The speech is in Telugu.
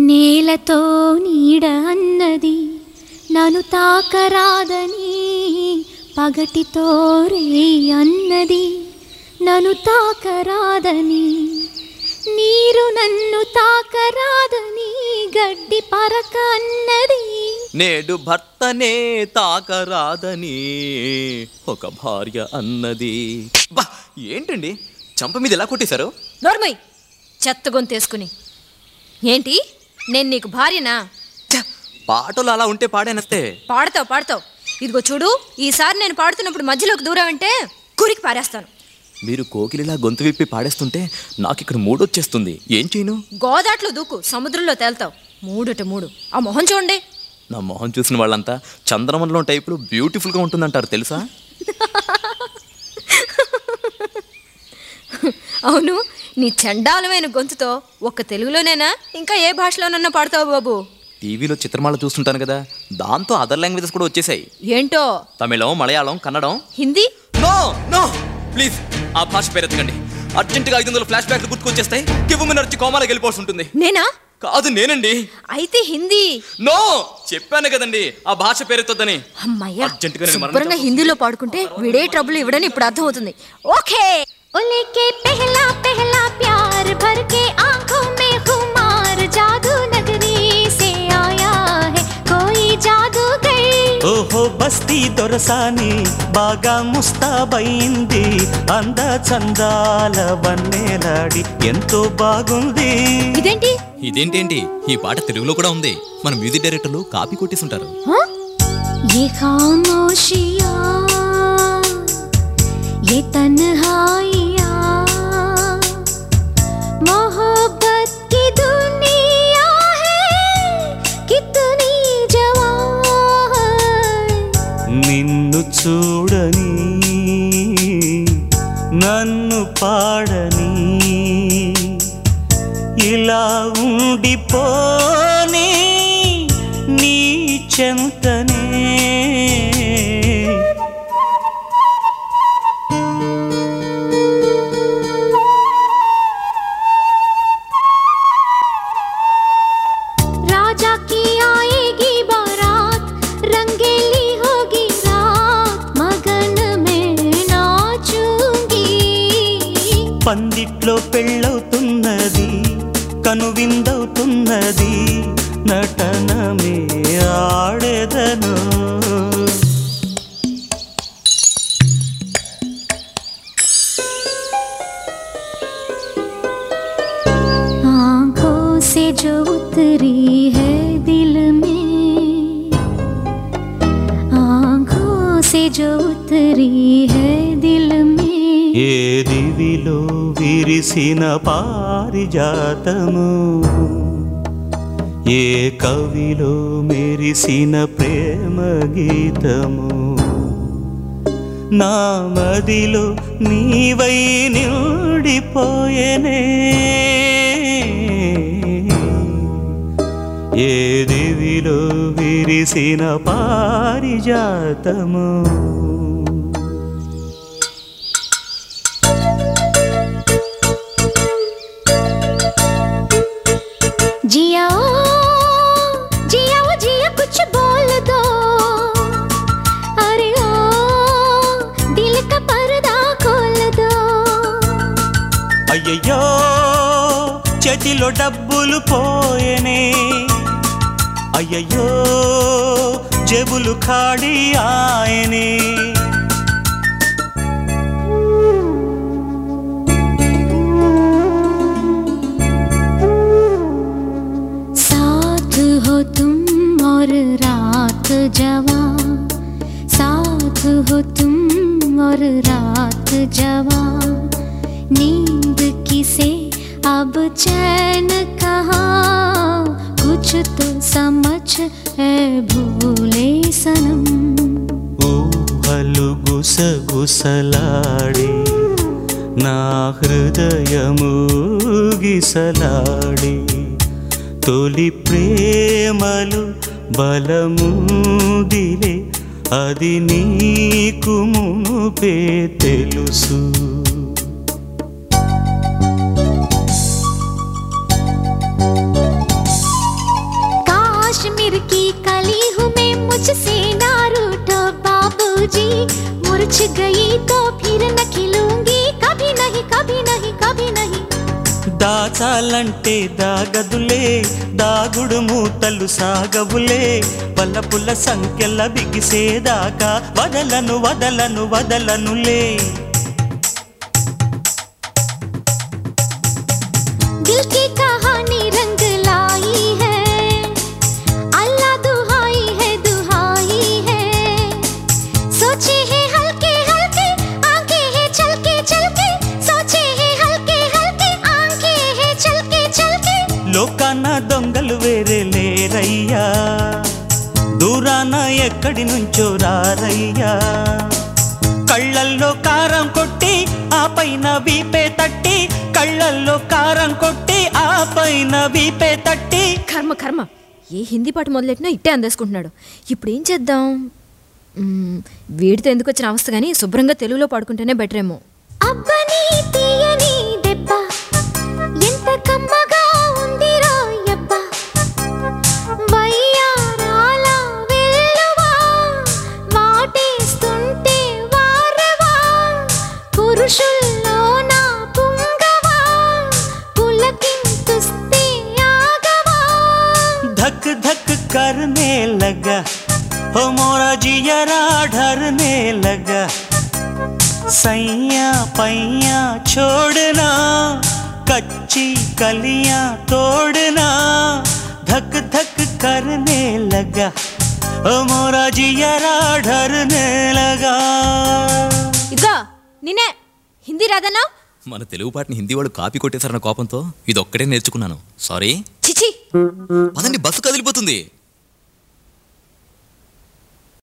నేలతో నీడ అన్నది నన్ను తాకరాదని పగటితో రే అన్నది నన్ను తాకరాదని నీరు నన్ను తాకరాదని గడ్డి పరక అన్నది నేడు భర్తనే తాకరాదని ఒక భార్య అన్నది బా ఏంటండి చంప మీద ఎలా కొట్టేశారు నోర్మయ్ చెత్త గొంతేసుకుని ఏంటి నేను నీకు భార్యనా ఛ, పాటలు అలా ఉంటే పాడేనస్తే పాడతావు పాడతావు ఇదిగో చూడు ఈసారి నేను పాడుతున్నప్పుడు మధ్యలోకి దూరం అంటే కురికి పారేస్తాను మీరు కోకిలిలా గొంతు విప్పి పాడేస్తుంటే నాకు ఇక్కడ మూడొచ్చేస్తుంది ఏం చేయను గోదాట్లో దూకు సముద్రంలో తేల్తావు మూడుట మూడు ఆ మొహం చూడండి నా మొహం చూసిన వాళ్ళంతా చంద్రమండలం టైపులో బ్యూటిఫుల్గా ఉంటుందంటారు తెలుసా అవును నీ చండాలమైన గొంతుతో ఒక్క తెలుగులోనేనా ఇంకా ఏ భాషలోనన్నా పాడతావు బాబు టీవీలో చిత్రమాల చూస్తుంటాను కదా దాంతో అదర్ లాంగ్వేజెస్ కూడా వచ్చేసాయి ఏంటో తమిళం మలయాళం కన్నడం హిందీ నో నో ప్లీజ్ ఆ భాష పేరెత్తకండి అర్జెంటుగా ఐదు వందల ఫ్లాష్ బ్యాక్లు గుర్తుకొచ్చేస్తాయి కివ్వు మీద నడిచి కోమాలకు వెళ్ళిపోవాల్సి ఉంటుంది నేనా కాదు నేనండి అయితే హిందీ నో చెప్పాను కదండి ఆ భాష పేరెత్తొద్దని అమ్మయ్యా అర్జెంటుగా నేను శుభ్రంగా మరణించాల్సి హిందీలో పాడుకుంటే విడే ట్రబుల్ ఇవ్వడని ఇప్పుడు అర్థమవుతుంది ఓకే उले के पहला पहला प्यार भर के आंखों में खुमार जादू नगरी से आया है कोई जादूगर ఓహో బస్తీ దొరసాని బాగా ముస్తాబైంది అంద చందాల వన్నేలాడి ఎంతో బాగుంది ఇదేంటి ఇదేంటేంటి ఈ పాట తెలుగులో కూడా ఉంది మన మ్యూజిక్ డైరెక్టర్లు కాపీ కొట్టేసుంటారు ये खामोशिया ये तन्हाइया मोहब्बत की दुनिया है कितनी जवान నిన్ను చూడని నన్ను పాడని ఇలా ఉండిపోని నీ చెంతనే राजा की आएगी बारात रंगेली होगी रात मगन में नाचूंगी పందిట్లో పెళ్ళవుతున్నది కనువిందవుతున్నది నటనమే ఆడెదను आंखों से जो उतरी है दिल में आंखों से जो उतरी है दिल में ఏ దివిలో విరిసిన పారిజాతము ఏ కవిలో మెరిసిన ప్రేమ గీతము నా మదిలో నీవై నిండిపోయెనే ఏ దివిలో విరిసిన పారిజాతము जिया ओ जिया ओ जिया कुछ बोल दो अरे ओ दिल का पर्दा खोल दो అయ్యయ్యో చేతిలో డబ్బులు పోయెనే అయ్యయ్యో జేబులు ఖాళీ ఆయనే साथ हो तुम और रात जवां साथ हो तुम और रात जवां नींद किसे अब चैन कहा कुछ तो समझ है भूले सनम ఊహలు గుసగుసలాడి నా హృదయము గిసలాడి తొలి ప్రేమలు బలముదిలే అది నీకు మునుపే తెలుసు बच गई तो फिर न खिलूंगी कभी नहीं कभी नहीं कभी नहीं దాచాలంటే దాగదులే దాగుడు మూతలు సాగవులే పల్లపుల సంఖ్యల బిగిసేదాకా వదలను వదలను వదలనులే दिल की कहानी रंग लाई है अल्लाह दुहाई है दुहाई है सोचे है हल्के हल्के आंखें है चलके चलके सोचे है हल्के हल्के आंखें है चलके चलके లోకాన దొంగలు వేరే లేరయ్యా దూరాన ఎక్కడి నుంచో రారయ్యా కళ్ళల్లో కారం కొట్టి ఆ పైన వీపే తట్టి కళ్ళల్లో కారం కొట్టి ఆ పైన వీపే తట్టి కర్మ కర్మ ఏ హిందీ పాట మొదలెట్టినా ఇట్టే అందేసుకుంటున్నాడు ఇప్పుడు ఏం చేద్దాం మ్మ్, వీడితో ఎందుకు వచ్చిన అవస్థ కానీ శుభ్రంగా తెలుగులో పాడుకుంటేనే బెటర్ ఏమో అబ్బని తీయని దెబ్బ ఎంత కమ్మగా ఉంది రాయబ్బ వయ్యారాల వెల్లువా వాటేస్తుంటే వారవా పురుషుల్లో నా పుంగవా పులకింతుస్తే ఆగవా धक धक करने लगा हो मोरा जियरा ढरने लगा सैया पैया छोड़ना कच्ची कलियां तोड़ना धक धक करने लगा हो मोरा जियरा ढरने लगा ఇదిగో నిన్నే హిందీ రాదన్నా మన తెలుగు పాటని హిందీ వాళ్ళు కాపీ కొట్టేశారన్న కోపంతో ఇది ఒక్కడే నేర్చుకున్నాను సారీ చిచి పదండి బస్సు కదిలిపోతుంది